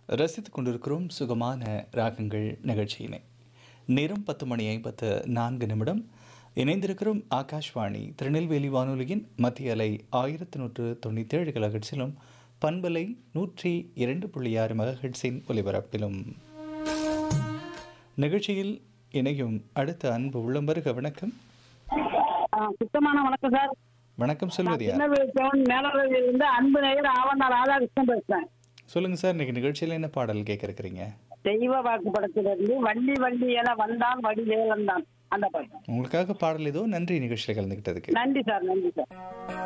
ரசித்துக் கொண்டிருக்கிறோம் சுகமான ராகங்கள் நிகழ்ச்சியினை நேரம் பத்து மணி ஐம்பத்து நான்கு நிமிடம் இணைந்திருக்கிறோம் ஆகாஷ்வாணி திருநெல்வேலி வானொலியின் மத்திய அலை ஆயிரத்தி நூற்று தொண்ணூற்றி ஏழு கிலோஹெட்ஸிலும் பண்பலை நூற்றி இரண்டு புள்ளி ஆறு மெகாஹெட்ஸின் ஒலிபரப்பிலும் நிகழ்ச்சியில் இணையும் அடுத்த அன்பு உள்ளம் வருக வணக்கம் ஆ, சுத்தமான வணக்கம் சார் வணக்கம் சொல்வது யார் சின்னவெளிச்சவன் மேலவையில் இருந்து அன்பு நேயர் ஆவண்ணா ராதாகிருஷ்ணன் பேசுறேன் சொல்லுங்க சார் இன்னைக்கு நிகழ்ச்சியில் என்ன பாடல் கேட்க இருக்கிறீங்க தெய்வ வாக்கு படத்திலிருந்து வள்ளி வள்ளி என வந்தான் வடி வேலந்தான் அந்த பாட்டு உங்களுக்காக பாடல் ஏதோ நன்றி நிகழ்ச்சியில் கலந்துக்கிட்டதுக்கு நன்றி சார் நன்றி சார்